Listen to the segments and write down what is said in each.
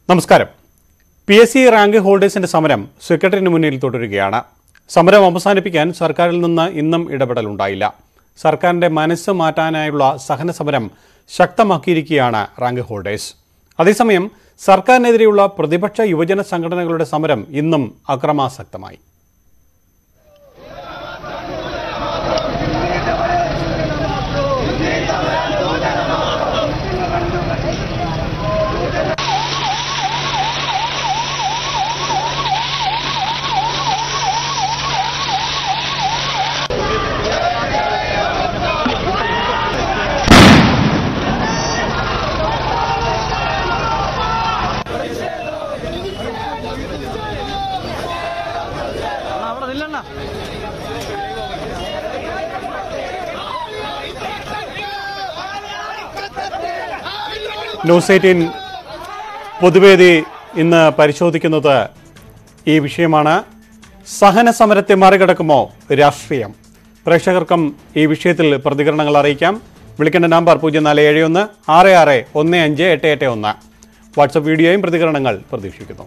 നമസ്കാരം P S C rank ഹോൾഡേഴ്സിന്റെ സമരം സെക്രട്ടറിന് മുന്നിൽ തുടരുകയാണ് സമരം അവസാനിപ്പിക്കാൻ സർക്കാരിൽ നിന്ന് ഇന്നും ഇടപെടലുണ്ടായില്ല സർക്കാരിന്റെ മനസ്സ് മാറ്റാനായുള്ള സഹന സമരം ശക്തമാക്കിയിരിക്കുകയാണ് റാങ്ക് ഹോൾഡേഴ്സ് അതേസമയം സർക്കാരിനെതിരെയുള്ള പ്രതിപക്ഷ യുവജന സംഘടനകളുടെ സമരം ഇന്നും അക്രമാസക്തമായി അവിടെ നില്ലണ്ണ ന്യൂസ് എയ്റ്റീൻ പൊതുവേദി ഇന്ന് പരിശോധിക്കുന്നത് ഈ വിഷയമാണ് സഹന സമരത്തെ മറികടക്കുമോ രാഷ്ട്രീയം പ്രേക്ഷകർക്കും ഈ വിഷയത്തിൽ പ്രതികരണങ്ങൾ അറിയിക്കാം വിളിക്കേണ്ട നമ്പർ പൂജ്യം നാല് ഏഴ് ഒന്ന് ആറ് ആറ് ഒന്ന് അഞ്ച് എട്ട് എട്ട് ഒന്ന് വാട്സപ്പ് വീഡിയോയും പ്രതികരണങ്ങൾ പ്രതീക്ഷിക്കുന്നു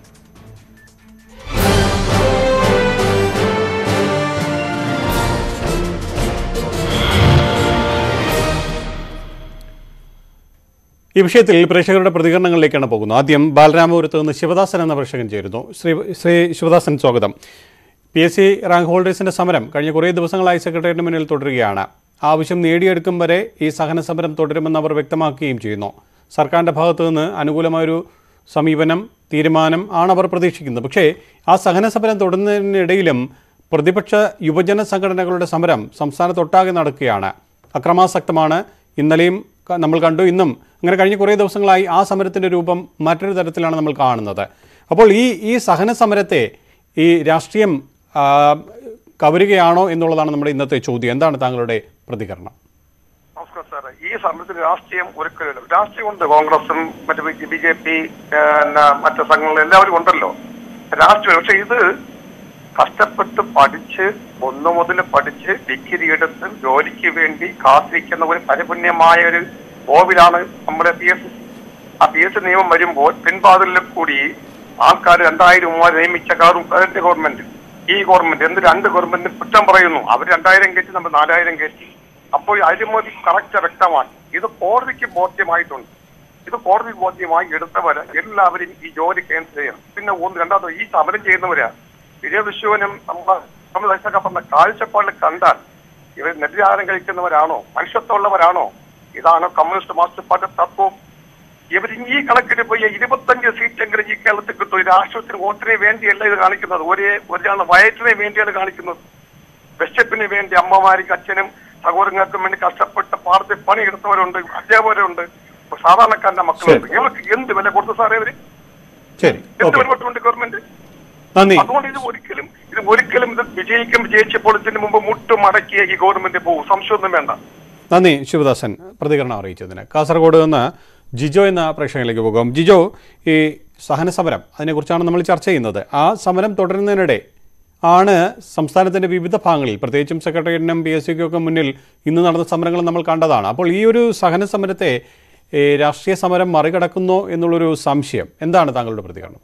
ഈ വിഷയത്തിൽ പ്രേക്ഷകരുടെ പ്രതികരണങ്ങളിലേക്കാണ് പോകുന്നത് ആദ്യം ബാലരാമപുരത്ത് നിന്ന് ശിവദാസൻ എന്ന പ്രേക്ഷകൻ ചേരുന്നു ശ്രീ ശ്രീ ശിവദാസൻ സ്വാഗതം പി എസ് സി റാങ്ക് ഹോൾഡേഴ്സിന്റെ സമരം കഴിഞ്ഞ കുറേ ദിവസങ്ങളായി സെക്രട്ടേറിയറ്റിന് മുന്നിൽ തുടരുകയാണ് ആവശ്യം നേടിയെടുക്കും വരെ ഈ സഹന സമരം തുടരുമെന്ന് അവർ വ്യക്തമാക്കുകയും ചെയ്യുന്നു സർക്കാരിന്റെ ഭാഗത്തു നിന്ന് അനുകൂലമായൊരു സമീപനം തീരുമാനം ആണ് അവർ പ്രതീക്ഷിക്കുന്നത് പക്ഷേ ആ സഹന സമരം തുടരുന്നതിനിടയിലും പ്രതിപക്ഷ യുവജന സംഘടനകളുടെ സമരം സംസ്ഥാനത്തൊട്ടാകെ നടക്കുകയാണ് അക്രമാസക്തമാണ് ഇന്നലെയും ക- നമ്മൾ കണ്ടു ഇന്നും അങ്ങനെ കഴിഞ്ഞ കുറേ ദിവസങ്ങളായി ആ സമരത്തിൻ്റെ രൂപം മറ്റൊരു തരത്തിലാണ് നമ്മൾ കാണുന്നത് അപ്പോൾ ഈ ഈ സഹന സമരത്തെ ഈ രാഷ്ട്രീയം ആ, കവരുകയാണോ എന്നുള്ളതാണ് നമ്മുടെ ഇന്നത്തെ ചോദ്യം എന്താണ് താങ്കളുടെ പ്രതികരണം നമസ്കാരം സാർ ഈ സമരത്തിൽ രാഷ്ട്രീയം ഒരിക്കലും രാഷ്ട്രീയം ഉണ്ട് കോൺഗ്രസും മറ്റു ബി ജെ പി പിന്നെ മറ്റു സംഘങ്ങളും എല്ലാവരും ഉണ്ടല്ലോ രാഷ്ട്രീയം പക്ഷെ ഇത് കഷ്ടപ്പെട്ട് പഠിച്ച് ഒന്നു മുതൽ പഠിച്ച് ഡിഗ്രി എടുത്ത് ജോലിക്ക് വേണ്ടി കാത്തിരിക്കുന്ന ഒരു പരിപുണ്യമായ ഒരു കോവിലാണ് നമ്മുടെ പി എസ് ആ പി എസ് നിയമം വരുമ്പോൾ പിൻവാതിലിൽ കൂടി ആൾക്കാർ രണ്ടായിരം മൂവായിരം നിയമിച്ച കാറും അതിന്റെ ഗവൺമെന്റ് ഈ ഗവൺമെന്റ് എന്ത് രണ്ട് ഗവൺമെന്റ് കുറ്റം പറയുന്നു അവർ രണ്ടായിരം കയറ്റി നമ്മൾ നാലായിരം കയറ്റി അപ്പോൾ ഈ അഴിമതി കറക്റ്റ് വ്യക്തമാണ് ഇത് കോടതിക്ക് ബോധ്യമായിട്ടുണ്ട് ഇത് കോടതി ബോധ്യമായി എടുത്തവര് എല്ലാവരും ഈ ജോലി ക്യാൻസൽ ചെയ്യണം പിന്നെ ഒന്ന് രണ്ടാമത് ഈ സമരം ചെയ്യുന്നവരാ വിജയ വിശ്വനും നമ്മുടെ നമ്മൾ പറഞ്ഞ കാഴ്ചപ്പാടിൽ കണ്ടാൽ ഇവർ നെല്ലിയാഹാരം കഴിക്കുന്നവരാണോ മനുഷ്യത്വമുള്ളവരാണോ ഇതാണോ കമ്മ്യൂണിസ്റ്റ് മാർക്സിസ്റ്റ് പാർട്ടി തത്വം ഇവർ ഈ കണക്കിന് പോയി ഇരുപത്തഞ്ച് സീറ്റെങ്കിലും ഈ കേരളത്തിൽ കിട്ടും ഈ രാഷ്ട്രത്തിന് വോട്ടിന് വേണ്ടിയല്ല ഇത് കാണിക്കുന്നത് ഒരേ ഒരാൾ വയറ്റിന് വേണ്ടിയാണ് കാണിക്കുന്നത് വിശപ്പിന് വേണ്ടി അമ്മമാർക്കും അച്ഛനും സഹോദരങ്ങൾക്കും വേണ്ടി കഷ്ടപ്പെട്ട് പാടത്തിൽ പണിയെടുത്തവരുണ്ട് അധ്യാപകരുണ്ട് സാധാരണക്കാരന്റെ മക്കളുണ്ട് ഇവർക്ക് എന്ത് വില കൊടുത്തു സാറേ ഇവര് ശരി എന്ത് ഓക്കെ വില കൊടുത്തുണ്ട് ഗവൺമെന്റ് നന്ദി അതുകൊണ്ട് ഇത് ഒരിക്കലും ഇത് ഒരിക്കലും ഇത് വിജയിക്കും വിജയിച്ചപ്പോൾ ഇതിന് മുമ്പ് മുട്ടുമടക്കിയ ഈ ഗവൺമെന്റ് പോകും സംശയമൊന്നും വേണ്ട നന്ദി ശിവദാസൻ പ്രതികരണം അറിയിച്ചതിന് കാസർഗോഡ് നിന്ന് ജിജോ എന്ന പ്രേക്ഷകനിലേക്ക് പോകാം ജിജോ ഈ സഹന സമരം അതിനെക്കുറിച്ചാണ് നമ്മൾ ചർച്ച ചെയ്യുന്നത് ആ സമരം തുടരുന്നതിനിടെ ആണ് സംസ്ഥാനത്തിൻ്റെ വിവിധ ഭാഗങ്ങളിൽ പ്രത്യേകിച്ചും സെക്രട്ടേറിയറ്റിനും പി എസ് സിക്കും ഒക്കെ മുന്നിൽ ഇന്ന് നടന്ന സമരങ്ങൾ നമ്മൾ കണ്ടതാണ് അപ്പോൾ ഈ ഒരു സഹന സമരത്തെ ഈ രാഷ്ട്രീയ സമരം മറികടക്കുന്നോ എന്നുള്ളൊരു സംശയം എന്താണ് താങ്കളുടെ പ്രതികരണം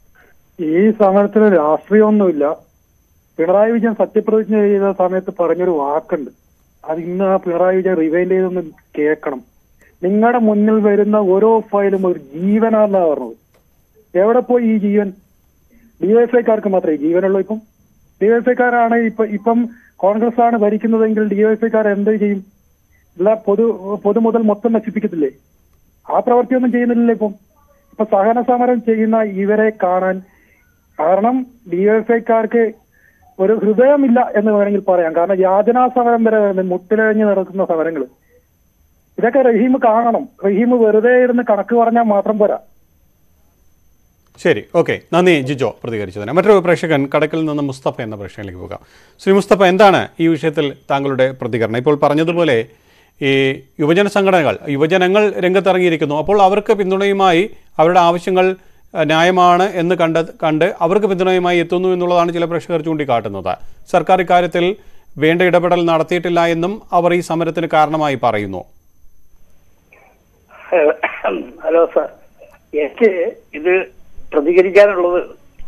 ഈ സമരത്തിൽ രാഷ്ട്രീയമൊന്നുമില്ല പിണറായി വിജയൻ സത്യപ്രതിജ്ഞ ചെയ്ത സമയത്ത് പറഞ്ഞൊരു വാക്കുണ്ട് അത് ഇന്ന് ആ പിണറായി വിജയൻ റിവൈൻഡ് ചെയ്തൊന്ന് കേൾക്കണം നിങ്ങളുടെ മുന്നിൽ വരുന്ന ഓരോ ഫയലും ഒരു ജീവനാണെന്നാ പറഞ്ഞത് എവിടെ പോയി ഈ ജീവൻ ഡിവൈഎഫ്ഐക്കാർക്ക് മാത്രമേ ഈ ജീവനുള്ളൂ ഇപ്പം ഡിവൈഎഫ്ഐക്കാരാണ് ഇപ്പൊ ഇപ്പം കോൺഗ്രസ് ആണ് ഭരിക്കുന്നതെങ്കിൽ ഡിവൈഎഫ്ഐക്കാർ എന്ത് ചെയ്യും എല്ലാ പൊതു പൊതുമുതൽ മൊത്തം നശിപ്പിക്കത്തില്ലേ ആ പ്രവൃത്തിയൊന്നും ചെയ്യുന്നില്ലല്ലോ ഇപ്പം ഇപ്പൊ സഹന സമരം ചെയ്യുന്ന ഇവരെ കാണാൻ കാരണം ഡിവൈഎഫ്ഐക്കാർക്ക് ഒരു ഹൃദയമില്ല എന്ന് വേണമെങ്കിൽ പറയാം കാരണം യാതനാ സമരം വരെ വരുന്നുണ്ട്. മുട്ടിലഴിഞ്ഞ് നടക്കുന്ന സമരങ്ങൾ ഇതൊക്കെ റഹീം കാണണം റഹീം വെറുതെ ഇരുന്ന് കണക്ക് പറഞ്ഞാൽ മാത്രം പോരാ ശരി ഓക്കെ നന്ദി ജിജോ പ്രതികരിച്ചതിന് മറ്റൊരു പ്രേക്ഷകൻ കടക്കിൽ നിന്ന് മുസ്തഫ എന്ന പ്രേക്ഷകനിലേക്ക് പോകാം ശ്രീ മുസ്തഫ എന്താണ് ഈ വിഷയത്തിൽ താങ്കളുടെ പ്രതികരണം ഇപ്പോൾ പറഞ്ഞതുപോലെ ഈ യുവജന സംഘടനകൾ യുവജനങ്ങൾ രംഗത്തിറങ്ങിയിരിക്കുന്നു അപ്പോൾ അവർക്ക് പിന്തുണയുമായി അവരുടെ ആവശ്യങ്ങൾ അഹ്, ന്യായമാണ് എന്ന് കണ്ട കണ്ട് അവർക്ക് പിന്തുണയുമായി എത്തുന്നു എന്നുള്ളതാണ് ചില പ്രേക്ഷകർ ചൂണ്ടിക്കാട്ടുന്നത് സർക്കാർ ഇക്കാര്യത്തിൽ വേണ്ട ഇടപെടൽ നടത്തിയിട്ടില്ല എന്നും അവർ ഈ സമരത്തിന് കാരണമായി പറയുന്നു ഹലോ സാർ എനിക്ക് ഇത് പ്രതികരിക്കാനുള്ളത്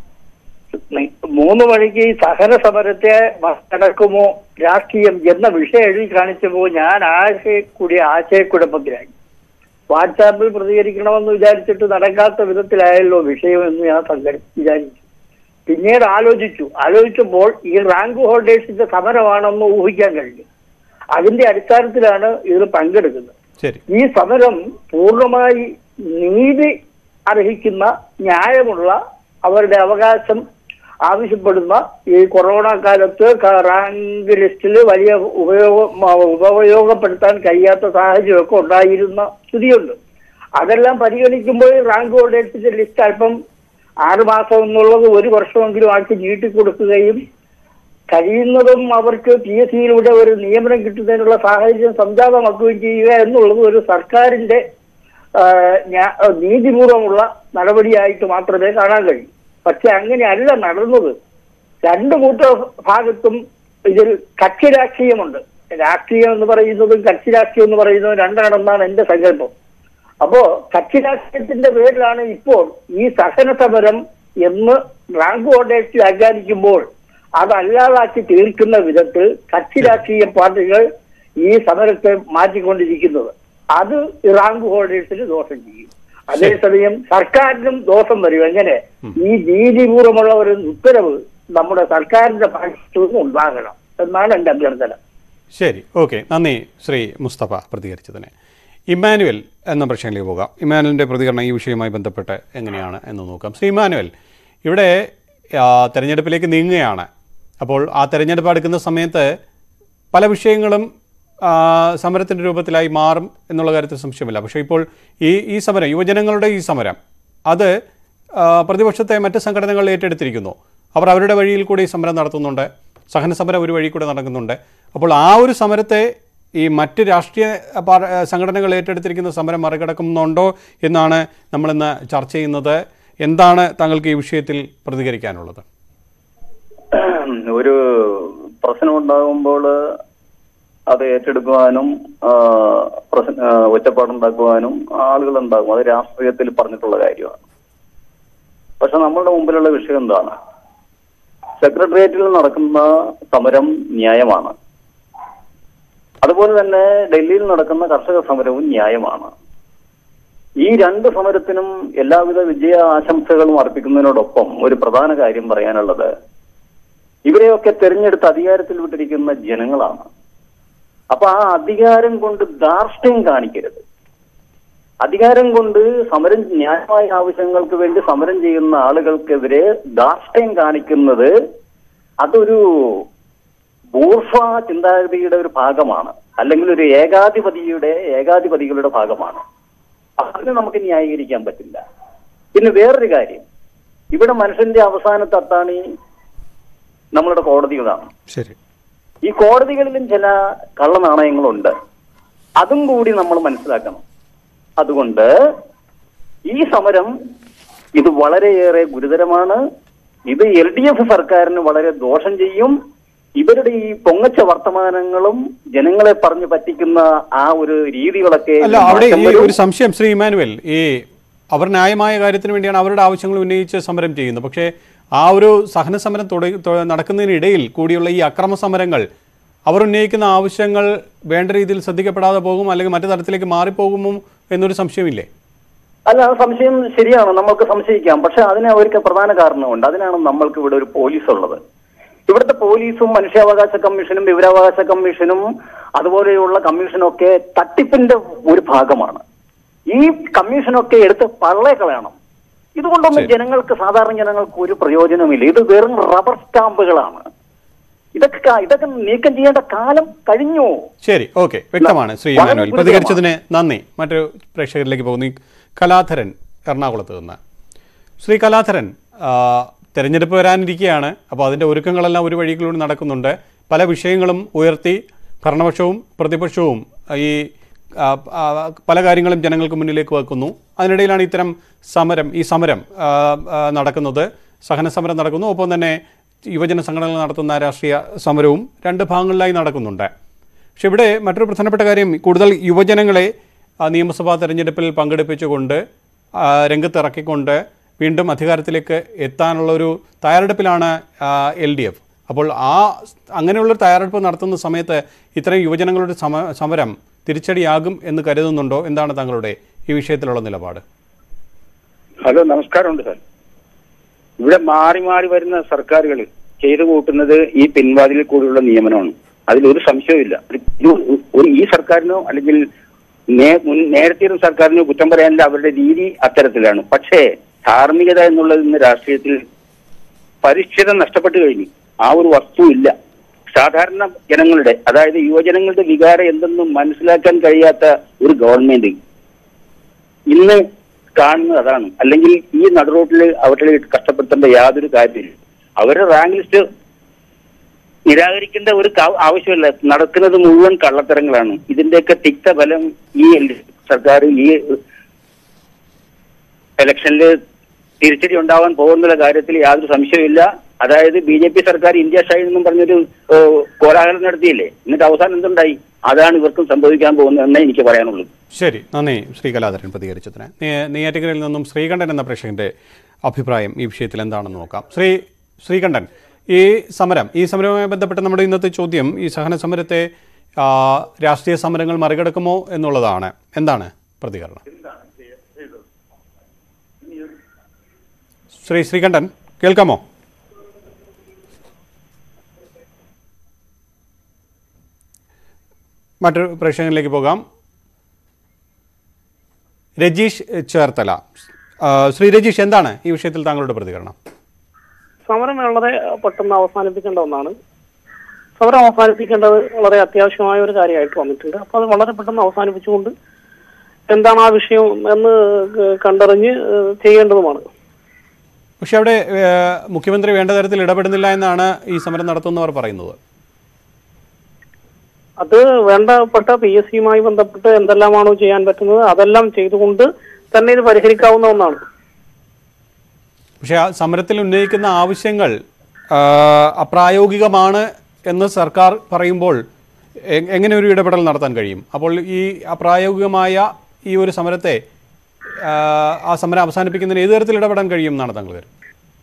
നി- മൂന്ന് മണിക്ക് ഈ സഹന സമരത്തെ നടക്കുമോ രാഷ്ട്രീയം എന്ന വിഷയം എഴുതി കാണിച്ചപ്പോൾ ഞാൻ ആശയ കൂടി ആശയക്കുഴപ്പത്തിലായി വാട്സാപ്പിൽ പ്രതികരിക്കണമെന്ന് വിചാരിച്ചിട്ട് നടക്കാത്ത വിധത്തിലായല്ലോ വിഷയം എന്ന് ഞാൻ സങ്കടി വിചാരിച്ചു പിന്നീട് ആലോചിച്ചു ആലോചിച്ചപ്പോൾ ഈ റാങ്ക് ഹോൾഡേഴ്സിന്റെ സമരമാണെന്ന് ഊഹിക്കാൻ കഴിഞ്ഞു അതിന്റെ അടിസ്ഥാനത്തിലാണ് ഇതിൽ പങ്കെടുക്കുന്നത് ശരി ഈ സമരം പൂർണ്ണമായി നീതി അർഹിക്കുന്ന ന്യായമുള്ള അവരുടെ അവകാശം ആവശ്യപ്പെടുന്ന ഈ കൊറോണ കാലത്ത് ക- റാങ്ക് ലിസ്റ്റിൽ വലിയ ഉപയോഗം ഉപയോഗപ്പെടുത്താൻ കഴിയാത്ത സാഹചര്യമൊക്കെ ഉണ്ടായിരുന്ന സ്ഥിതിയുണ്ട് അതെല്ലാം പരിഗണിക്കുമ്പോൾ റാങ്ക് ഹോൾഡേഴ്സിന്റെ ലിസ്റ്റ് അല്പം ആറ് മാസം എന്നുള്ളത് ഒരു വർഷമെങ്കിലും ആക്കി നീട്ടിക്കൊടുക്കുകയും കഴിയുന്നതും അവർക്ക് പി എസ് സിയിലൂടെ ഒരു നിയമനം കിട്ടുന്നതിനുള്ള സാഹചര്യം സംജാതമാക്കുകയും ചെയ്യുക എന്നുള്ളത് ഒരു സർക്കാരിന്റെ ആ, ഞാ- നീതിപൂർവമുള്ള നടപടിയായിട്ട് മാത്രമേ കാണാൻ കഴിയൂ പക്ഷെ അങ്ങനെയല്ല നടന്നത് രണ്ട് കൂട്ട ഭാഗത്തും ഇതിൽ കക്ഷി രാഷ്ട്രീയമുണ്ട് രാഷ്ട്രീയം എന്ന് പറയുന്നതും കക്ഷി രാഷ്ട്രീയം എന്ന് പറയുന്നതും രണ്ടാണെന്നാണ് എന്റെ സങ്കല്പം അപ്പോ കക്ഷി രാഷ്ട്രീയത്തിന്റെ പേരിലാണ് ഇപ്പോൾ ഈ സഹന സമരം എന്ന് റാങ്ക് ഹോൾഡേഴ്സ് വ്യാഖ്യാനിക്കുമ്പോൾ അതല്ലാതാക്കി തീർക്കുന്ന വിധത്തിൽ കക്ഷി രാഷ്ട്രീയ പാർട്ടികൾ ഈ സമരത്തെ മാറ്റിക്കൊണ്ടിരിക്കുന്നത് അത് ഈ റാങ്ക് ഹോൾഡേഴ്സിന് ദോഷം ചെയ്യും അതേസമയം സർക്കാരിനും ദോഷം വരും എങ്ങനെ ഈ നീതിപൂർവമുള്ള ഒരു ഉത്തരവ് നമ്മുടെ സർക്കാരിന്റെ ഭാഗത്തു നിന്നും ഉണ്ടാകണം എന്നാണ് എന്റെ അഭ്യർത്ഥന ശരി ഓക്കെ നന്ദി ശ്രീ മുസ്തഫ പ്രതികരിച്ചതിന് ഇമ്മാനുവൽ എന്ന പ്രശ്നത്തിലേക്ക് പോകാം ഇമ്മാനുവലിൻ്റെ പ്രതികരണം ഈ വിഷയവുമായി ബന്ധപ്പെട്ട് എങ്ങനെയാണ് എന്ന് നോക്കാം ശ്രീ ഇമ്മാനുവൽ ഇവിടെ ആ, തെരഞ്ഞെടുപ്പിലേക്ക് നീങ്ങുകയാണ് അപ്പോൾ ആ തെരഞ്ഞെടുപ്പ് അടുക്കുന്ന സമയത്ത് പല വിഷയങ്ങളും ആ, സമരത്തിൻ്റെ രൂപത്തിലായി മാറും എന്നുള്ള കാര്യത്തിൽ സംശയമില്ല പക്ഷേ ഇപ്പോൾ ഈ ഈ സമരം യുവജനങ്ങളുടെ ഈ സമരം അത് ആ, പ്രതിപക്ഷത്തെ മറ്റ് സംഘടനകൾ ഏറ്റെടുത്തിരിക്കുന്നു അവർ അവരുടെ വഴിയിൽ കൂടി സമരം നടത്തുന്നുണ്ട് സഹന സമരം ഒരു വഴി കൂടെ നടക്കുന്നുണ്ട് അപ്പോൾ ആ ഒരു സമരത്തെ ഈ മറ്റ് രാഷ്ട്രീയ പാർ- സംഘടനകൾ ഏറ്റെടുത്തിരിക്കുന്ന സമരം മറികടക്കുന്നുണ്ടോ എന്നാണ് നമ്മളിന്ന് ചർച്ച ചെയ്യുന്നത് എന്താണ് താങ്കൾക്ക് ഈ വിഷയത്തിൽ പ്രതികരിക്കാനുള്ളത് ഒരു പ്രശ്നം ഉണ്ടാകുമ്പോൾ അത് ഏറ്റെടുക്കുവാനും ആ, പ്രശ്ന ആ, ഒറ്റപ്പാടുണ്ടാക്കുവാനും ആളുകൾ ഉണ്ടാകും അത് രാഷ്ട്രീയത്തിൽ പറഞ്ഞിട്ടുള്ള കാര്യമാണ് പക്ഷെ നമ്മളുടെ മുമ്പിലുള്ള വിഷയം എന്താണ് സെക്രട്ടേറിയറ്റിൽ നടക്കുന്ന സമരം ന്യായമാണ് അതുപോലെ തന്നെ ഡൽഹിയിൽ നടക്കുന്ന കർഷക സമരവും ന്യായമാണ് ഈ രണ്ട് സമരത്തിനും എല്ലാവിധ വിജയ ആശംസകളും അർപ്പിക്കുന്നതിനോടൊപ്പം ഒരു പ്രധാന കാര്യം പറയാനുള്ളത് ഇവരെയൊക്കെ തെരഞ്ഞെടുത്ത് അധികാരത്തിൽ വിട്ടിരിക്കുന്ന ജനങ്ങളാണ് അപ്പൊ ആ അധികാരം കൊണ്ട് ധാർഷ്ട്യം കാണിക്കരുത് അധികാരം കൊണ്ട് സമരം ന്യായമായ ആവശ്യങ്ങൾക്ക് വേണ്ടി സമരം ചെയ്യുന്ന ആളുകൾക്കെതിരെ ധാർഷ്ട്യം കാണിക്കുന്നത് അതൊരു ബൂർഫ ചിന്താഗതിയുടെ ഒരു ഭാഗമാണ് അല്ലെങ്കിൽ ഒരു ഏകാധിപതിയുടെ ഏകാധിപതികളുടെ ഭാഗമാണ് അതിന് നമുക്ക് ന്യായീകരിക്കാൻ പറ്റില്ല പിന്നെ വേറൊരു കാര്യം ഇവിടെ മനുഷ്യന്റെ അവസാനത്തെ അത്താണി നമ്മളുടെ കോടതികളാണ് ശരി ഈ കോടതികളിലും ചില കള്ളനാണയങ്ങളുണ്ട് അതും കൂടി നമ്മൾ മനസ്സിലാക്കണം അതുകൊണ്ട് ഈ സമരം ഇത് വളരെയേറെ ഗുരുതരമാണ് ഇത് എൽ ഡി എഫ് സർക്കാരിന് വളരെ ദോഷം ചെയ്യും ഇവരുടെ ഈ പൊങ്ങച്ച വർത്തമാനങ്ങളും ജനങ്ങളെ പറഞ്ഞു പറ്റിക്കുന്ന ആ ഒരു രീതികളൊക്കെ അല്ല അവിടെ മാറ്റം ഈ വരും. ഒരു സംശയം ശ്രീ ഇമാനുവൽ ഈ അവർ ന്യായമായ കാര്യത്തിന് വേണ്ടിയാണ് അവരുടെ ആവശ്യങ്ങൾ ഉന്നയിച്ച് സമരം ചെയ്യുന്നത് പക്ഷേ ആ ഒരു സഹന സമരം തുട- തൊ- നടക്കുന്നതിനിടയിൽ കൂടിയുള്ള ഈ അക്രമ സമരങ്ങൾ അവർ ഉന്നയിക്കുന്ന ആവശ്യങ്ങൾ വേണ്ട രീതിയിൽ ശ്രദ്ധിക്കപ്പെടാതെ പോകും അല്ലെങ്കിൽ മറ്റു തരത്തിലേക്ക് മാറിപ്പോകുമോ എന്നൊരു സംശയമില്ലേ അല്ല ആ സംശയം ശരിയാണ് നമ്മൾക്ക് സംശയിക്കാം പക്ഷെ അതിന് അവർക്ക് പ്രധാന കാരണമുണ്ട് അതിനാണ് നമ്മൾക്ക് ഇവിടെ ഒരു പോലീസ് ഉള്ളത് ഇവിടുത്തെ പോലീസും മനുഷ്യാവകാശ കമ്മീഷനും വിവരാവകാശ കമ്മീഷനും അതുപോലെയുള്ള കമ്മീഷനും ഒക്കെ തട്ടിപ്പിന്റെ ഒരു ഭാഗമാണ് ഈ കമ്മീഷനൊക്കെ എടുത്ത് പള്ളേ കളയണം ഇതുകൊണ്ടൊന്നും ജനങ്ങൾക്ക് സാധാരണ ജനങ്ങൾക്ക് ഒരു പ്രയോജനമില്ല ഇത് വെറും റബ്ബർ സ്റ്റാമ്പുകളാണ് ഇതൊക്കെ ക- ഇതൊക്കെ നീക്കം ചെയ്യേണ്ട കാലം കഴിഞ്ഞു ശരി ഓക്കെ വ്യക്തമാണ് ശ്രീ വളരെ ഇമാനുവൽ ഗുരുതരമാണ്. പ്രതികരിച്ചതിന് നന്ദി മറ്റൊരു പ്രേക്ഷകരിലേക്ക് പോകുന്നു ഈ കലാധരൻ എറണാകുളത്ത് നിന്ന് ശ്രീ കലാധരൻ ആ, തെരഞ്ഞെടുപ്പ് വരാനിരിക്കുകയാണ് അപ്പോൾ അതിൻ്റെ ഒരുക്കങ്ങളെല്ലാം ഒരു വഴികളിലൂടെ നടക്കുന്നുണ്ട് പല വിഷയങ്ങളും ഉയർത്തി ഭരണപക്ഷവും പ്രതിപക്ഷവും ഈ ആ, ആ, പല കാര്യങ്ങളും ജനങ്ങൾക്ക് മുന്നിലേക്ക് വെക്കുന്നു അതിനിടയിലാണ് ഇത്തരം സമരം ഈ സമരം ആ, ആ, നടക്കുന്നത് സഹന സമരം നടക്കുന്നു ഒപ്പം തന്നെ യുവജന സംഘടനകൾ നടത്തുന്ന രാഷ്ട്രീയ സമരവും രണ്ട് ഭാഗങ്ങളിലായി നടക്കുന്നുണ്ട് പക്ഷെ ഇവിടെ മറ്റൊരു പ്രധാനപ്പെട്ട കാര്യം കൂടുതൽ യുവജനങ്ങളെ ആ, നിയമസഭാ തെരഞ്ഞെടുപ്പിൽ പങ്കെടുപ്പിച്ചുകൊണ്ട് ആ, രംഗത്തിറക്കിക്കൊണ്ട് വീണ്ടും അധികാരത്തിലേക്ക് എത്താനുള്ള ഒരു തയ്യാറെടുപ്പിലാണ് എൽ ഡി എഫ് അപ്പോൾ ആ അങ്ങനെയുള്ള തയ്യാറെടുപ്പ് നടത്തുന്ന സമയത്ത് ഇത്തരം യുവജനങ്ങളുടെ സമ സമരം തിരിച്ചടിയാകും എന്ന് കരുതുന്നുണ്ടോ എന്താണ് താങ്കളുടെ ഈ വിഷയത്തിലുള്ള നിലപാട് ഹലോ നമസ്കാരമുണ്ട് സാർ ഇവിടെ മാറി മാറി വരുന്ന സർക്കാരുകൾ ചെയ്തു കൂട്ടുന്നത് ഈ പിൻവാതിലിൽ കൂടിയുള്ള നിയമനമാണ് അതിലൊരു സംശയവുമില്ല ഇത് ഒരു ഈ സർക്കാരിനോ അല്ലെങ്കിൽ നേ- മുൻ- നേരത്തെ ഇരുന്ന സർക്കാരിനോ കുറ്റം പറയാനില്ല അവരുടെ രീതി അത്തരത്തിലാണ് പക്ഷേ ധാർമ്മികത എന്നുള്ളത് ഇന്ന് രാഷ്ട്രീയത്തിൽ പരിഷ്കൃതം നഷ്ടപ്പെട്ടു കഴിഞ്ഞു ആ ഒരു വസ്തു ഇല്ല സാധാരണ ജനങ്ങളുടെ അതായത് യുവജനങ്ങളുടെ വികാരം എന്തെന്നും മനസ്സിലാക്കാൻ കഴിയാത്ത ഒരു ഗവൺമെന്റ് ഇന്ന് കാണുന്നത് അതാണ് അല്ലെങ്കിൽ ഈ നടുറോട്ടിൽ അവരെ കഷ്ടപ്പെടുത്തേണ്ട യാതൊരു കാര്യമില്ല അവരുടെ റാങ്ക് ലിസ്റ്റ് നിരാകരിക്കേണ്ട ഒരു കാ- ആവശ്യമില്ല നടക്കുന്നത് മുഴുവൻ കള്ളത്തരങ്ങളാണ് ഇതിന്റെയൊക്കെ തിക്തഫലം ഈ എൽ- സർക്കാർ ഈ ഇലക്ഷനിൽ തിരിച്ചടി ഉണ്ടാവാൻ പോകുന്നുള്ള കാര്യത്തിൽ യാതൊരു സംശയമില്ല അതായത് ബി ജെ പി സർക്കാർ ഇന്ത്യ ഷൈൻ എന്നും പറഞ്ഞൊരു ഏഹ്, കോലാഹലം നടത്തിയില്ലേ എന്നിട്ട് അവസാനം എന്തുണ്ടായി അതാണ് ഇവർക്കും സംഭവിക്കാൻ പോകുന്നതെന്നേ എനിക്ക് പറയാനുള്ളൂ ശരി നന്ദി ശ്രീ കലാധരൻ പ്രതികരിച്ചതിന് നെയ്യ- നെയ്യാറ്റിക്കരയിൽ നിന്നും ശ്രീകണ്ഠൻ എന്ന പ്രേക്ഷകന്റെ അഭിപ്രായം ഈ വിഷയത്തിൽ എന്താണെന്ന് നോക്കാം ശ്രീ ശ്രീകണ്ഠൻ ഈ സമരം ഈ സമരവുമായി ബന്ധപ്പെട്ട് നമ്മുടെ ഇന്നത്തെ ചോദ്യം ഈ സഹന സമരത്തെ ആ, രാഷ്ട്രീയ സമരങ്ങൾ മറികടക്കുമോ എന്നുള്ളതാണ് എന്താണ് പ്രതികരണം ശ്രീ ശ്രീകണ്ഠൻ കേൾക്കാമോ മറ്റൊരു പ്രേക്ഷകനിലേക്ക് പോകാം രജീഷ് ചേർത്തല ആ, ശ്രീ രജീഷ് എന്താണ് ഈ വിഷയത്തിൽ താങ്കളുടെ പ്രതികരണം സമരം വളരെ പെട്ടെന്ന് അവസാനിപ്പിക്കേണ്ട ഒന്നാണ് സമരം അവസാനിപ്പിക്കേണ്ടത് വളരെ അത്യാവശ്യമായ ഒരു കാര്യമായിട്ട് വന്നിട്ടുണ്ട് അപ്പൊ അത് വളരെ പെട്ടെന്ന് അവസാനിപ്പിച്ചുകൊണ്ട് എന്താണ് ആ വിഷയം എന്ന് കണ്ടറിഞ്ഞ് ചെയ്യേണ്ടതുമാണ് പക്ഷെ അവിടെ ഏ, മുഖ്യമന്ത്രി വേണ്ട തരത്തിൽ ഇടപെടുന്നില്ല എന്നാണ് ഈ സമരം നടത്തുന്നവർ പറയുന്നത് അത് വേണ്ടപ്പെട്ട പി എസ് സിയുമായി ബന്ധപ്പെട്ട് എന്തെല്ലാമാണോ ചെയ്യാൻ പറ്റുന്നത് അതെല്ലാം ചെയ്തുകൊണ്ട് തന്നെ ഇത് പരിഹരിക്കാവുന്ന ഒന്നാണ് പക്ഷെ ആ സമരത്തിൽ ഉന്നയിക്കുന്ന ആവശ്യങ്ങൾ ആ, അപ്രായോഗികമാണ് എന്ന് സർക്കാർ പറയുമ്പോൾ എ- എങ്ങനെ ഒരു ഇടപെടൽ നടത്താൻ കഴിയും അപ്പോൾ ഈ അപ്രായോഗികമായ ഈ ഒരു സമരത്തെ ആ, ആ സമരം അവസാനിപ്പിക്കുന്നതിന് ഏത് തരത്തിൽ ഇടപെടാൻ കഴിയും എന്നാണ് താങ്കൾ കരുതുന്നത്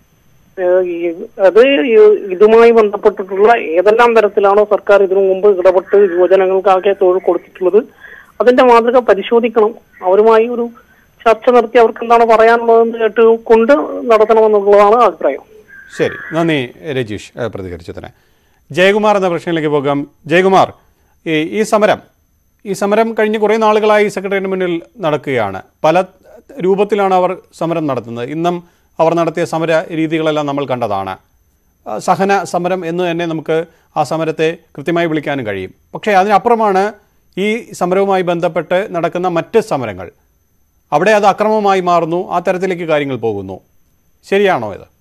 ഏഹ് ഈ- അത് ഈ- ഇതുമായി ബന്ധപ്പെട്ടിട്ടുള്ള ഏതെല്ലാം തരത്തിലാണോ സർക്കാർ ഇതിനു മുമ്പ് ഇടപെട്ട് യുവജനങ്ങൾക്കാകെ തൊഴിൽ കൊടുത്തിട്ടുള്ളത് അതിന്റെ മാതൃക പരിശോധിക്കണം അവരുമായി ഒരു ചർച്ച നടത്തി അവർക്ക് എന്താണ് പറയാനുള്ളതെന്ന് കേട്ട് കൊണ്ട് നടത്തണമെന്നുള്ളതാണ് അഭിപ്രായം ശരി നന്ദി രജീഷ് ഏഹ്, പ്രതികരിച്ചതിന് ജയകുമാർ എന്ന പ്രശ്നത്തിലേക്ക് പോകാം ജയകുമാർ ഈ ഈ സമരം ഈ സമരം കഴിഞ്ഞ കുറേ നാളുകളായി സെക്രട്ടറിയേറ്റിന് മുന്നിൽ നടക്കുകയാണ് പല രൂപത്തിലാണ് അവർ സമരം നടത്തുന്നത് ഇന്നും അവർ നടത്തിയ സമര രീതികളെല്ലാം നമ്മൾ കണ്ടതാണ് ആ, സഹന സമരം എന്ന് തന്നെ നമുക്ക് ആ സമരത്തെ കൃത്യമായി വിളിക്കാനും കഴിയും പക്ഷേ അതിനപ്പുറമാണ് ഈ സമരവുമായി ബന്ധപ്പെട്ട് നടക്കുന്ന മറ്റ് സമരങ്ങൾ അവിടെ അത് അക്രമമായി മാറുന്നു ആ തരത്തിലേക്ക് കാര്യങ്ങൾ പോകുന്നു ശരിയാണോ ഇത്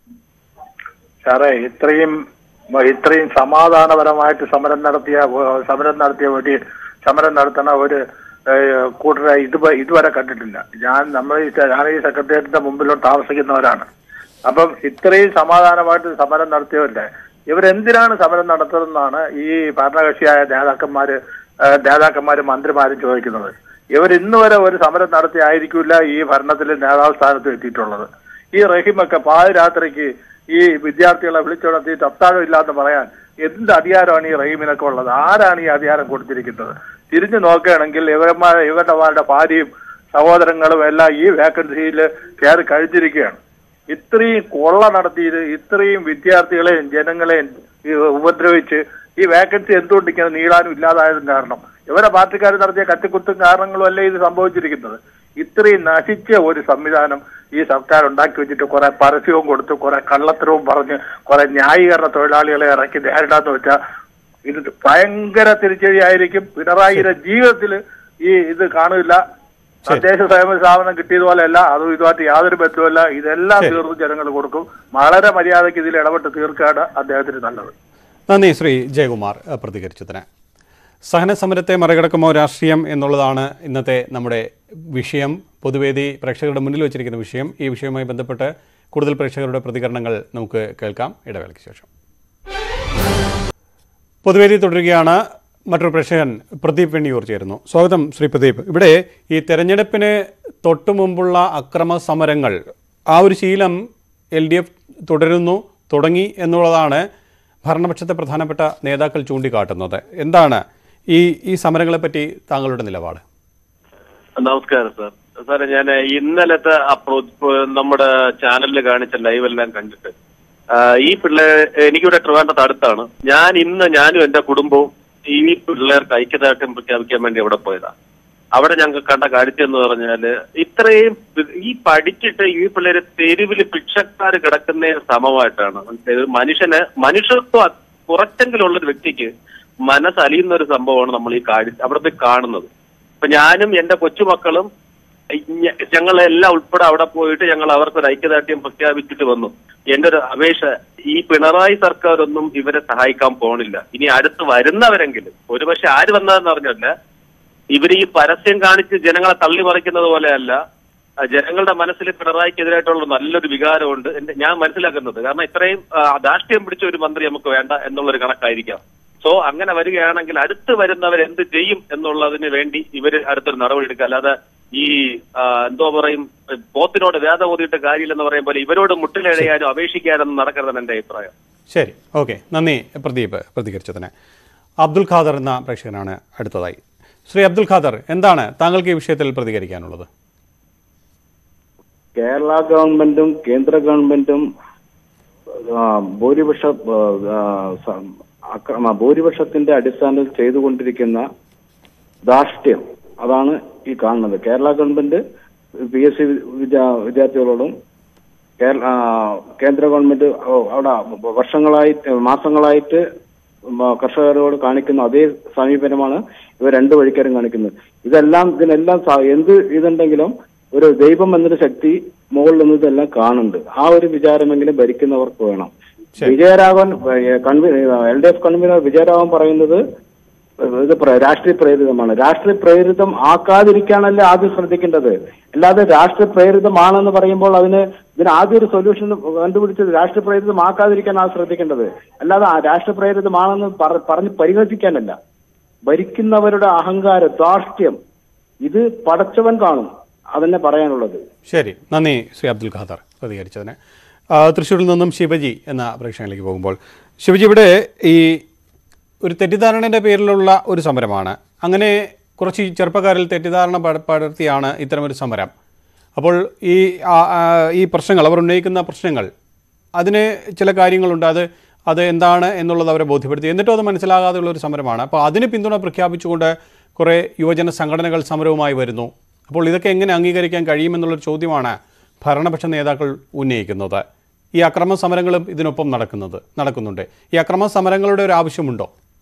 സാറേ ഇത്രയും ഇത്രയും സമാധാനപരമായിട്ട് സമരം നടത്തിയ ഏഹ്, സമരം നടത്തിയ ഒരു സമരം നടത്തുന്ന ഒരു ഏഹ്, കൂട്ടരെ ഇത് ഇതുവരെ കണ്ടിട്ടില്ല ഞാൻ നമ്മൾ ഈ സെ- ഞാൻ ഈ സെക്രട്ടേറിയറ്റിന്റെ മുമ്പിലോട്ട് താമസിക്കുന്നവരാണ് അപ്പം ഇത്രയും സമാധാനമായിട്ട് സമരം നടത്തിയവരുടെ ഇവരെന്തിനാണ് സമരം നടത്തുന്നതെന്നാണ് ഈ ഭരണകക്ഷിയായ നേതാക്കന്മാര് ഏഹ്, നേതാക്കന്മാരും മന്ത്രിമാരും ചോദിക്കുന്നത് ഇവർ ഇന്ന് വരെ ഒരു സമരം നടത്തി ആയിരിക്കില്ല ഈ ഭരണത്തിൽ നേതാവ് സ്ഥാനത്ത് എത്തിയിട്ടുള്ളത് ഈ റഹീമൊക്കെ പാതിരാത്രിക്ക് ഈ വിദ്യാർത്ഥികളെ വിളിച്ചുണർത്തിയിട്ട് അത്താഴം ഇല്ലാന്ന് പറയാൻ എന്ത് അധികാരമാണ് ഈ റഹീമിനൊക്കെ ഉള്ളത് ആരാണ് ഈ അധികാരം കൊടുത്തിരിക്കുന്നത് തിരിഞ്ഞു നോക്കുകയാണെങ്കിൽ ഇവന്മാർ ഇവരുടെ ഭാര്യയും സഹോദരങ്ങളും എല്ലാം ഈ വേക്കൻസിയിൽ കയറി കഴിഞ്ഞിരിക്കുകയാണ് ഇത്രയും കൊള്ള നടത്തിയത് ഇത്രയും വിദ്യാർത്ഥികളെയും ജനങ്ങളെയും ഈ ഉപദ്രവിച്ച് ഈ വേക്കൻസി എന്തുകൊണ്ട് ഇങ്ങനെ നീളാനും ഇല്ലാതായതും കാരണം ഇവരെ പാർട്ടിക്കാർ നടത്തിയ കത്തിക്കുത്തും കാരണങ്ങളും അല്ലേ ഇത് സംഭവിച്ചിരിക്കുന്നത് ഇത്രയും നശിച്ച ഒരു സംവിധാനം ഈ സർക്കാർ ഉണ്ടാക്കി വെച്ചിട്ട് കുറെ പരസ്യവും കൊടുത്ത് കുറെ കള്ളത്തരവും പറഞ്ഞ് കുറെ ന്യായീകരണ തൊഴിലാളികളെ ഇറക്കി നേരിടാന്ന് വെച്ചാൽ ഇത് ഭയങ്കര തിരിച്ചടിയായിരിക്കും പിണറായിയുടെ ജീവിതത്തിൽ ഈ ഇത് കാണില്ല തദ്ദേശ സ്വയംഭരണ സ്ഥാപനം കിട്ടിയതുപോലെയല്ല അതും ഇതുമായിട്ട് യാതൊരു ബന്ധവുമല്ല ഇതെല്ലാം തീർന്ന് ജനങ്ങൾ കൊടുക്കും വളരെ മര്യാദയ്ക്ക് ഇതിൽ ഇടപെട്ട് തീർക്കാണ് അദ്ദേഹത്തിന് നല്ലത് നന്ദി ശ്രീ ജയകുമാർ ഏഹ്, പ്രതികരിച്ചതിന് സഹന സമരത്തെ മറികടക്കുമോ രാഷ്ട്രീയം എന്നുള്ളതാണ് ഇന്നത്തെ നമ്മുടെ വിഷയം പൊതുവേദി പ്രേക്ഷകരുടെ മുന്നിൽ വെച്ചിരിക്കുന്ന വിഷയം ഈ വിഷയവുമായി ബന്ധപ്പെട്ട് കൂടുതൽ പ്രേക്ഷകരുടെ പ്രതികരണങ്ങൾ നമുക്ക് കേൾക്കാം ഇടവേളയ്ക്ക് ശേഷം പൊതുവേദി തുടരുകയാണ് മറ്റൊരു പ്രേക്ഷകൻ പ്രദീപ് വെണ്ണിയൂർ ചേരുന്നു സ്വാഗതം ശ്രീ പ്രദീപ് ഇവിടെ ഈ തെരഞ്ഞെടുപ്പിന് തൊട്ടു മുമ്പുള്ള അക്രമ സമരങ്ങൾ ആ ഒരു ശീലം എൽ ഡി എഫ് തുടരുന്നു തുടങ്ങി എന്നുള്ളതാണ് ഭരണപക്ഷത്തെ പ്രധാനപ്പെട്ട നേതാക്കൾ ചൂണ്ടിക്കാട്ടുന്നത് എന്താണ് ഈ ഈ സമരങ്ങളെപ്പറ്റി താങ്കളുടെ നിലപാട് നമസ്കാരം സാർ സാറേ ഞാൻ ഇന്നലത്തെ അപ്രോച്ച് നമ്മുടെ ചാനലിൽ കാണിച്ച ലൈവ് എല്ലാം കണ്ടിട്ട് ആ, ഈ പിള്ളേർ എനിക്കിവിടെ ട്രിവാൻഡ്രത്ത് അടുത്താണ് ഞാൻ ഇന്ന് ഞാനും എന്റെ കുടുംബവും ഈ പിള്ളേർക്ക് ഐക്യദാർഢ്യം പ്രഖ്യാപിക്കാൻ വേണ്ടി അവിടെ പോയതാ അവിടെ ഞങ്ങൾക്ക് കണ്ട കാഴ്ച എന്ന് പറഞ്ഞാല് ഇത്രയും പി- ഈ പഠിച്ചിട്ട് ഈ പിള്ളേര് തെരുവിൽ ഭിക്ഷക്കാർ കിടക്കുന്ന സമമായിട്ടാണ് മനസ്സിലായത് ഒരു മനുഷ്യന് മനുഷ്യത്വം കുറച്ചെങ്കിലും ഉള്ള ഒരു വ്യക്തിക്ക് മനസ്സലിയുന്ന ഒരു സംഭവമാണ് നമ്മൾ ഈ കാഴ്ച അവിടെ പോയി കാണുന്നത് ഇപ്പൊ ഞാനും എന്റെ കൊച്ചുമക്കളും ഞ- ഞങ്ങളെല്ലാം ഉൾപ്പെടെ അവിടെ പോയിട്ട് ഞങ്ങൾ അവർക്ക് ഒരു ഐക്യദാർഢ്യം പ്രഖ്യാപിച്ചിട്ട് വന്നു എന്റെ ഒരു അപേക്ഷ ഈ പിണറായി സർക്കാർ ഒന്നും ഇവരെ സഹായിക്കാൻ പോണില്ല ഇനി അടുത്ത് വരുന്നവരെങ്കിലും ഒരുപക്ഷെ ആര് വന്നതെന്ന് പറഞ്ഞല്ല ഇവർ ഈ പരസ്യം കാണിച്ച് ജനങ്ങളെ തള്ളി മറിക്കുന്നത് പോലെയല്ല ആ, ജനങ്ങളുടെ മനസ്സിൽ പിണറായിക്കെതിരായിട്ടുള്ള നല്ലൊരു വികാരമുണ്ട് എന്റെ ഞാൻ മനസ്സിലാക്കുന്നത് കാരണം ഇത്രയും ആ, ധാർഷ്ട്യം പിടിച്ച ഒരു മന്ത്രി നമുക്ക് വേണ്ട എന്നുള്ളൊരു കണക്കായിരിക്കാം സോ അങ്ങനെ വരികയാണെങ്കിൽ അടുത്ത് വരുന്നവർ എന്ത് ചെയ്യും എന്നുള്ളതിന് വേണ്ടി ഇവര് അടുത്തൊരു നടപടി എടുക്കുക അല്ലാതെ ഈ ആ, എന്തോ പറയും പോത്തിനോട് വേദ ഓതിയിട്ട് കാര്യമില്ലെന്ന് പറയും പോലെ ഇവരോട് മുട്ടിലഴയാനും അപേക്ഷിക്കാനൊന്നും നടക്കരുതെന്ന് എന്റെ അഭിപ്രായം ശരി ഓക്കെ നന്ദി പ്രദീപ് പ്രതികരിച്ചതിന് അബ്ദുൽ ഖാദർ എന്ന പ്രേക്ഷകനാണ് അടുത്തതായി ശ്രീ അബ്ദുൽ ഖാദർ എന്താണ് താങ്കൾക്ക് ഈ വിഷയത്തിൽ പ്രതികരിക്കാനുള്ളത് കേരള ഗവൺമെന്റും കേന്ദ്ര ഗവൺമെന്റും ആ, ഭൂരിപക്ഷ ആ, സ- അക്രമ ഭൂരിപക്ഷത്തിന്റെ അടിസ്ഥാനത്തിൽ ചെയ്തുകൊണ്ടിരിക്കുന്ന ധാർഷ്ട്യം അതാണ് ഈ കാണുന്നത് Kerala government P S C വിദ്യാർത്ഥികളോടും കേരള ആ, കേന്ദ്ര ഗവൺമെന്റ് ഓ, അവിടെ വർഷങ്ങളായിട്ട് മാസങ്ങളായിട്ട് ഉം, കർഷകരോട് കാണിക്കുന്ന അതേ സമീപനമാണ് ഇവർ രണ്ട് വഴിക്കാരും കാണിക്കുന്നത് ഇതെല്ലാം ഇതിനെല്ലാം സ- എന്ത് ഇതുണ്ടെങ്കിലും ഒരു ദൈവം എന്നൊരു ശക്തി മുകളിൽ നിന്ന് ഇതെല്ലാം കാണുന്നുണ്ട് ആ ഒരു വിചാരമെങ്കിലും ഭരിക്കുന്നവർക്ക് വേണം Vijayaraghavan L D F convenor Vijayaraghavan പറയുന്നത് ഇത് പ്ര- രാഷ്ട്രീയ പ്രേരിതമാണ് രാഷ്ട്രീയ പ്രേരിതം ആക്കാതിരിക്കാനല്ലേ ആദ്യം ശ്രദ്ധിക്കേണ്ടത് അല്ലാതെ രാഷ്ട്രീയ പ്രേരിതമാണെന്ന് പറയുമ്പോൾ അതിന് ഇതിന് ആദ്യം ഒരു സൊല്യൂഷൻ കണ്ടുപിടിച്ചത് രാഷ്ട്രീയ പ്രേരിതം ആക്കാതിരിക്കാനാണ് ശ്രദ്ധിക്കേണ്ടത് അല്ലാതെ ആ രാഷ്ട്രീയ പ്രേരിതമാണെന്ന് പറ- പറഞ്ഞ് പരിഹസിക്കാനല്ല ഭരിക്കുന്നവരുടെ അഹങ്കാരം ധാർഷ്ട്യം ഇത് പടച്ചവൻ കാണും അതന്നെ പറയാനുള്ളത് ശരി നന്ദി ശ്രീ അബ്ദുൽ ഖാദർ പ്രതികരിച്ചതിന് ആ, തൃശ്ശൂരിൽ നിന്നും ശിവജി എന്ന പ്രേക്ഷകനിലേക്ക് പോകുമ്പോൾ ശിവജി ഇവിടെ ഈ ഒരു തെറ്റിദ്ധാരണയുടെ പേരിലുള്ള ഒരു സമരമാണ് അങ്ങനെ കുറച്ച് ഈ ചെറുപ്പക്കാരിൽ തെറ്റിദ്ധാരണ പട- പടർത്തിയാണ് ഇത്തരമൊരു സമരം അപ്പോൾ ഈ ആ, ആ, ഈ പ്രശ്നങ്ങൾ അവർ ഉന്നയിക്കുന്ന പ്രശ്നങ്ങൾ അതിന് ചില കാര്യങ്ങളുണ്ട് അത് അത് എന്താണ് എന്നുള്ളത് അവരെ ബോധ്യപ്പെടുത്തി എന്നിട്ടും അത് മനസ്സിലാകാതെയുള്ള ഒരു സമരമാണ് അപ്പോൾ അതിന് പിന്തുണ പ്രഖ്യാപിച്ചുകൊണ്ട് കുറേ യുവജന സംഘടനകൾ സമരവുമായി വരുന്നു അപ്പോൾ ഇതൊക്കെ എങ്ങനെ അംഗീകരിക്കാൻ കഴിയുമെന്നുള്ളൊരു ചോദ്യമാണ് ഭരണപക്ഷ നേതാക്കൾ ഉന്നയിക്കുന്നത് ഈ അക്രമ സമരങ്ങളും ഇതിനൊപ്പം നടക്കുന്നത് നടക്കുന്നുണ്ട് ഈ അക്രമ സമരങ്ങളുടെ ഒരു ആവശ്യമുണ്ടോ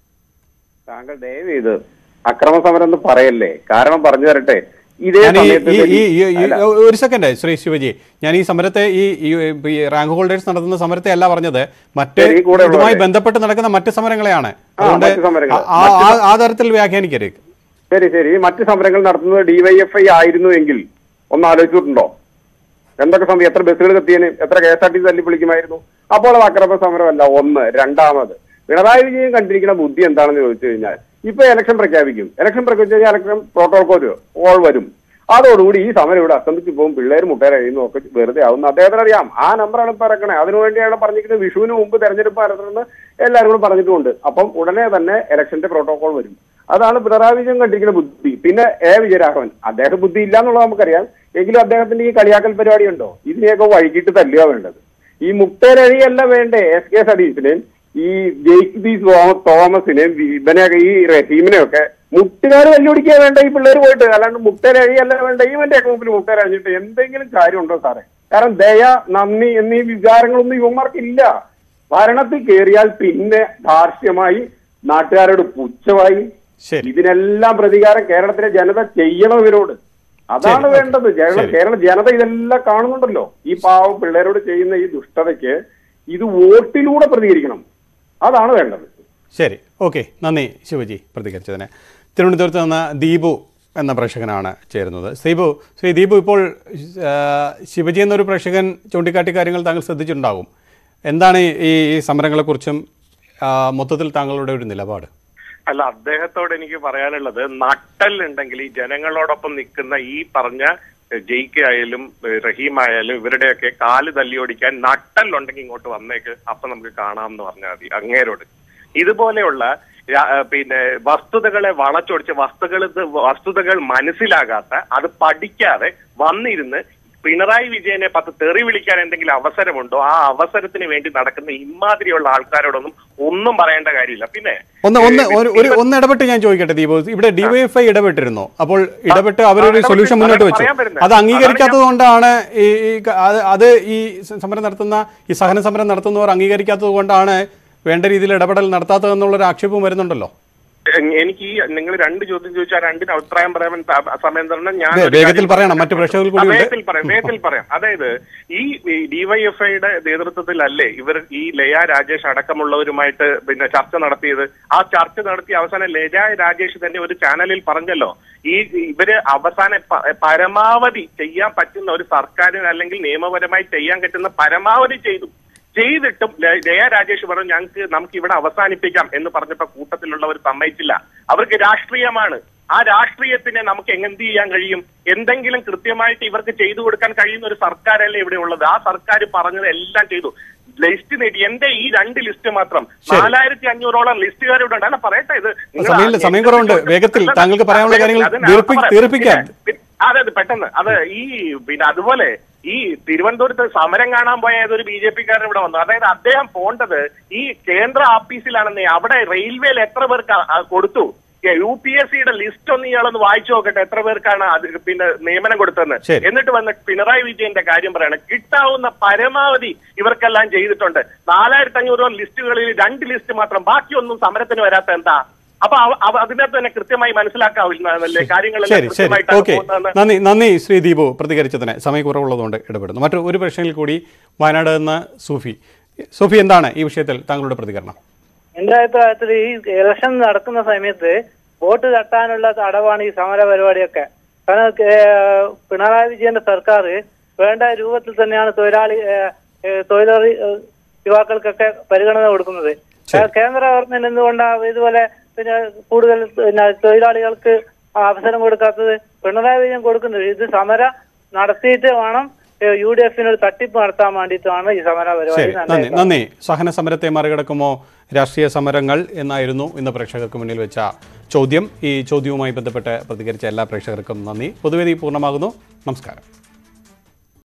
താങ്കൾ ദയവ് ചെയ്ത് അക്രമ സമരം എന്ന് പറയല്ലേ കാരണം പറഞ്ഞു തരട്ടെ ഇതേ ഞാൻ ഈ- സമയത്ത് ഈ- ഈ- ഈ- ഈ- അല്ല, ഒരു സെക്കൻഡ് ശ്രീ ശിവജി ഞാൻ ഈ സമരത്തെ ഈ ഈ ഈ റാങ്ക് ഹോൾഡേഴ്സ് നടത്തുന്ന സമരത്തെ അല്ല പറഞ്ഞത് മറ്റ് ശരി, കൂടെ ഉള്ളവരെ. ഇതുമായി ബന്ധപ്പെട്ട് നടക്കുന്ന മറ്റ് സമരങ്ങളെയാണ് അതുകൊണ്ട് മറ്റ് സമരങ്ങൾ. ആ- ആ- ആ തരത്തിൽ വ്യാഖ്യാനിക്കരുത് ശരി ശരി ഈ മറ്റ് സമരങ്ങൾ നടത്തുന്നത് ഡിവൈഎഫ്ഐ ആയിരുന്നു എങ്കിൽ ഒന്ന് ആലോചിച്ചിട്ടുണ്ടോ എന്തൊക്കെ സമയം എത്ര ബസ്സുകൾ കത്തിയതിന് എത്ര K S R T C തല്ലി വിളിക്കുമായിരുന്നു അപ്പോൾ അത് അക്രമ സമരമല്ല ഒന്ന് രണ്ടാമത് പിണറായി വിജയൻ കണ്ടിരിക്കുന്ന ബുദ്ധി എന്താണെന്ന് ചോദിച്ചു കഴിഞ്ഞാൽ ഇപ്പൊ ഇലക്ഷൻ പ്രഖ്യാപിക്കും ഇലക്ഷൻ പ്രഖ്യാപിച്ചു കഴിഞ്ഞാൽ ഇലക്ഷൻ പ്രോട്ടോകോൾ ഓൾ വരും അതോടുകൂടി ഈ സമരം ഇവിടെ അസ്തമിച്ച് പോകും പിള്ളേർ മുട്ടേരഴിയുന്നു ഒക്കെ വെറുതെ ആവുന്നു അദ്ദേഹത്തിന് അറിയാം ആ നമ്പറാണ് ഇപ്പൊ ഇറക്കണേ അതിനുവേണ്ടിയാണ് പറഞ്ഞിരിക്കുന്നത് വിഷുവിന് മുമ്പ് തെരഞ്ഞെടുപ്പ് നടത്തണമെന്ന് എല്ലാവരും കൂടെ പറഞ്ഞിട്ടുമുണ്ട് അപ്പം ഉടനെ തന്നെ ഇലക്ഷന്റെ പ്രോട്ടോകോൾ വരും അതാണ് പിണറായി വിജയൻ കണ്ടിരിക്കുന്ന ബുദ്ധി പിന്നെ എ വിജയരാഘവൻ അദ്ദേഹം ബുദ്ധി ഇല്ല എന്നുള്ളത് നമുക്കറിയാം എങ്കിലും അദ്ദേഹത്തിന്റെ ഈ കളിയാക്കൽ പരിപാടി ഉണ്ടോ ഇതിനെയൊക്കെ വൈകിട്ട് തല്ലുക വേണ്ടത് ഈ മുക്തരഴിയല്ല വേണ്ടേ എസ് കെ സതീശിനെയും ഈ ജെയ്ക്ക് ബി തോ- തോമസിനെയും ഇവനെയൊക്കെ ഈ റഹീമിനെയൊക്കെ മുട്ടുകാർ വെല്ലുവിളിക്കുക വേണ്ട ഈ പിള്ളേർ പോയിട്ട് അല്ലാണ്ട് മുട്ടരഴിയല്ല വേണ്ട ഇവന്റെ ഒക്കെ മുമ്പിൽ മുട്ടരഴിഞ്ഞിട്ട് എന്തെങ്കിലും കാര്യമുണ്ടോ സാറേ കാരണം ദയ നന്ദി എന്നീ വികാരങ്ങളൊന്നും യുവമാർക്കില്ല ഭരണത്തിൽ കയറിയാൽ പിന്നെ ധാർഷ്ട്യമായി നാട്ടുകാരോട് പുച്ഛമായി ഇതിനെല്ലാം പ്രതികാരം കേരളത്തിലെ ജനത ചെയ്യണം ഇവരോട് അതാണ് ശരി, വേണ്ടത് കേരള ശരി. കേരള ജനത ഇതെല്ലാം കാണുന്നുണ്ടല്ലോ ഈ പാവ പിള്ളേരോട് ചെയ്യുന്ന ഈ ദുഷ്ടതയ്ക്ക് ഇത് വോട്ടിലൂടെ പ്രതികരിക്കണം അതാണ് വേണ്ടത് ശരി ഓക്കെ നന്ദി ശിവജി പ്രതികരിച്ചതിന് തിരുവനന്തപുരത്ത് നിന്ന് ദീപു എന്ന പ്രേക്ഷകനാണ് ചേരുന്നത് ദീപു ശ്രീ ദീപു ഇപ്പോൾ ആ, ശിവജി എന്നൊരു പ്രേക്ഷകൻ ചൂണ്ടിക്കാട്ടിയ കാര്യങ്ങൾ താങ്കൾ ശ്രദ്ധിച്ചിട്ടുണ്ടാകും എന്താണ് ഈ ഈ സമരങ്ങളെക്കുറിച്ചും ആ, മൊത്തത്തിൽ താങ്കളുടെ ഒരു നിലപാട് അല്ല അദ്ദേഹത്തോട് എനിക്ക് പറയാനുള്ളത് നട്ടലുണ്ടെങ്കിൽ ഈ ജനങ്ങളോടൊപ്പം നിൽക്കുന്ന ഈ പറഞ്ഞ ജയിക്ക് ആയാലും ഏഹ് റഹീം ആയാലും ഇവരുടെയൊക്കെ കാല് തല്ലിയോടിക്കാൻ നട്ടല്ലുണ്ടെങ്കിൽ ഇങ്ങോട്ട് വന്നേക്ക് അപ്പൊ നമുക്ക് കാണാം എന്ന് പറഞ്ഞാൽ മതി അങ്ങേരോട് ഇതുപോലെയുള്ള രാ- ഏഹ് പിന്നെ വസ്തുതകളെ വളച്ചൊടിച്ച് വസ്തുക്കൾ വസ്തുതകൾ മനസ്സിലാകാത്ത അത് പഠിക്കാതെ വന്നിരുന്ന് പിണറായി വിജയനെ പത്ത് തെറി വിളിക്കാൻ എന്തെങ്കിലും അവസരമുണ്ടോ ആ അവസരത്തിന് വേണ്ടി നടക്കുന്ന ഇമാതിരിയുള്ള ആൾക്കാരോടൊന്നും ഒന്നും പറയേണ്ട കാര്യമില്ല പിന്നെ ഒന്ന് ഒന്ന് ഏഹ് ഒരു ഒരു ഒന്ന് ഇടപെട്ട് ഞാൻ ചോദിക്കട്ടെ ദീപു ഇവിടെ ഡിവൈഎഫ്ഐ ഇടപെട്ടിരുന്നു അപ്പോൾ ഇടപെട്ട് അവരൊരു ആ, സൊല്യൂഷൻ മുന്നോട്ട് അതാണ് വെച്ചു പറയാൻ വരുന്നത്. അത് അംഗീകരിക്കാത്തത് കൊണ്ടാണ് ഈ ഈ ക- അത് അത് ഈ സ- സമരം നടത്തുന്ന ഈ സഹന സമരം നടത്തുന്നവർ അംഗീകരിക്കാത്തത് കൊണ്ടാണ് വേണ്ട രീതിയിൽ ഇടപെടൽ നടത്താത്തതെന്നുള്ളൊരു ആക്ഷേപം വരുന്നുണ്ടല്ലോ എ- എനിക്ക് ഈ നിങ്ങൾ രണ്ട് ചോദ്യം ചോദിച്ചാൽ രണ്ടിന് അഭിപ്രായം പറയാൻ ത- സമയം തരണം ഞാൻ വേ- ഒരു വേഗത്തിൽ കാര്യം പറയണം. മറ്റു പ്രേക്ഷകർ കൂടി ആ, ഉണ്ട്. വേഗത്തിൽ പറയാം വേഗത്തിൽ പറയാം അതായത് ഈ ഡിവൈഎഫ്ഐയുടെ നേതൃത്വത്തിലല്ലേ ഇവർ ഈ ലയ രാജേഷ് അടക്കമുള്ളവരുമായിട്ട് പിന്നെ ചർച്ച നടത്തിയത് ആ ചർച്ച നടത്തി അവസാനം ലയ രാജേഷ് തന്നെ ഒരു ചാനലിൽ പറഞ്ഞല്ലോ ഈ ഇവര് അവസാനം പ- പരമാവധി ചെയ്യാൻ പറ്റുന്ന ഒരു സർക്കാരിന് അല്ലെങ്കിൽ നിയമപരമായി ചെയ്യാൻ പറ്റുന്ന പരമാവധി ചെയ്തു ചെയ്തിട്ടും ല- ജയ രാജേഷ് പറഞ്ഞു ഞങ്ങൾക്ക് നമുക്ക് ഇവിടെ അവസാനിപ്പിക്കാം എന്ന് പറഞ്ഞപ്പോ കൂട്ടത്തിലുള്ളവർ സമ്മതിച്ചില്ല അവർക്ക് രാഷ്ട്രീയമാണ് ആ രാഷ്ട്രീയത്തിനെ നമുക്ക് എന്ത് ചെയ്യാൻ കഴിയും എന്തെങ്കിലും കൃത്യമായിട്ട് ഇവർക്ക് ചെയ്തു കൊടുക്കാൻ കഴിയുന്ന ഒരു സർക്കാരല്ലേ ഇവിടെ ഉള്ളത് ആ സർക്കാർ പറഞ്ഞത് എല്ലാം ചെയ്തു ലിസ്റ്റ് നേടി എന്റെ ഈ രണ്ട് ലിസ്റ്റ് മാത്രം ശരി. നാലായിരത്തി അഞ്ഞൂറോളം ലിസ്റ്റുകാരോട് ഉണ്ട് അല്ല പറയട്ടെ ഇത് നിങ്ങൾ സമയമില്ല, സമയം കുറവുണ്ട്. വേഗത്തിൽ താങ്കൾക്ക് പറയാനുള്ള കാര്യങ്ങൾ അതിന് ദീർഘി- പറയാം. ദീർഘിപ്പിക്കാം. പിന്നെ- അതെ അതെ പെട്ടെന്ന് അത് ഈ പിന്നെ അതുപോലെ ഈ തിരുവനന്തപുരത്ത് സമരം കാണാൻ പോയ ഏതൊരു ബി ജെ പിക്കാരൻ ഇവിടെ വന്നു അതായത് അദ്ദേഹം പോണ്ടത് ഈ കേന്ദ്ര ഓഫീസിലാണെന്നേ അവിടെ റെയിൽവേയിൽ എത്ര പേർക്ക് ആ- ആ കൊടുത്തു യു പി എസ് സിയുടെ ലിസ്റ്റ് ഒന്ന് ഇയാളൊന്ന് വായിച്ചു നോക്കട്ടെ എത്ര പേർക്കാണ് അത് പിന്നെ നിയമനം കൊടുത്തതെന്ന് ശരി. എന്നിട്ട് വന്ന് പിണറായി വിജയന്റെ കാര്യം പറയണം കിട്ടാവുന്ന പരമാവധി ഇവർക്കെല്ലാം ചെയ്തിട്ടുണ്ട് നാലായിരത്തി അഞ്ഞൂറ് ലിസ്റ്റുകളിൽ രണ്ട് ലിസ്റ്റ് മാത്രം ബാക്കിയൊന്നും സമരത്തിന് വരാത്ത എന്താ അപ്പൊ അവ- അവ- അതിനകത്ത് തന്നെ കൃത്യമായി മനസ്സിലാക്കാവില്ലേ കാര്യങ്ങളെല്ലാം ശരി ശരി കൃത്യമായിട്ടാണ് ഓക്കെ പോകുന്നതെന്ന് നന്ദി നന്ദി ശ്രീ ദീപു പ്രതികരിച്ചതിന് സമയക്കുറവുള്ളതുകൊണ്ട് ഇടപെടുന്നു മറ്റു ഒരു പ്രശ്നത്തിൽ കൂടി വയനാട് നിന്ന് സൂഫി സൂഫി എന്താണ് ഈ വിഷയത്തിൽ താങ്കളുടെ പ്രതികരണം എന്റെ അഭിപ്രായത്തിൽ ഈ ഇലക്ഷൻ നടക്കുന്ന സമയത്ത് വോട്ട് തട്ടാനുള്ള തടവാണ് ഈ സമര പരിപാടിയൊക്കെ കാരണം ഏഹ്, പിണറായി വിജയന്റെ സർക്കാർ വേണ്ട രൂപത്തിൽ തന്നെയാണ് തൊഴിലാളി ഏഹ്, ഏഹ്, തൊഴിലാളി ഏഹ്, യുവാക്കൾക്കൊക്കെ പരിഗണന കൊടുക്കുന്നത് ഏഹ്, കേന്ദ്ര ഗവൺമെന്റ് എന്തുകൊണ്ടാണ് ഇതുപോലെ പിന്നെ കൂടുതൽ പിന്നെ തൊഴിലാളികൾക്ക് അവസരം കൊടുക്കാത്തത് പിണറായി വിജയൻ കൊടുക്കുന്നത് ഇത് സമരം നടത്തിയിട്ട് വേണം യു ഡി എഫിന് ഒരു തട്ടിപ്പ് നടത്താൻ വേണ്ടിയിട്ടാണ് ഈ സമര പരിപാടി ശരി നല്ല നന്ദി നന്ദി സഹന സമരത്തെ മറികടക്കുമോ രാഷ്ട്രീയ സമരങ്ങൾ എന്നായിരുന്നു ഇന്ന് പ്രേക്ഷകർക്ക് മുന്നിൽ വെച്ച ചോദ്യം ഈ ചോദ്യവുമായി ബന്ധപ്പെട്ട് പ്രതികരിച്ച എല്ലാ പ്രേക്ഷകർക്കും നന്ദി പൊതുവേദി പൂർണ്ണമാകുന്നു നമസ്കാരം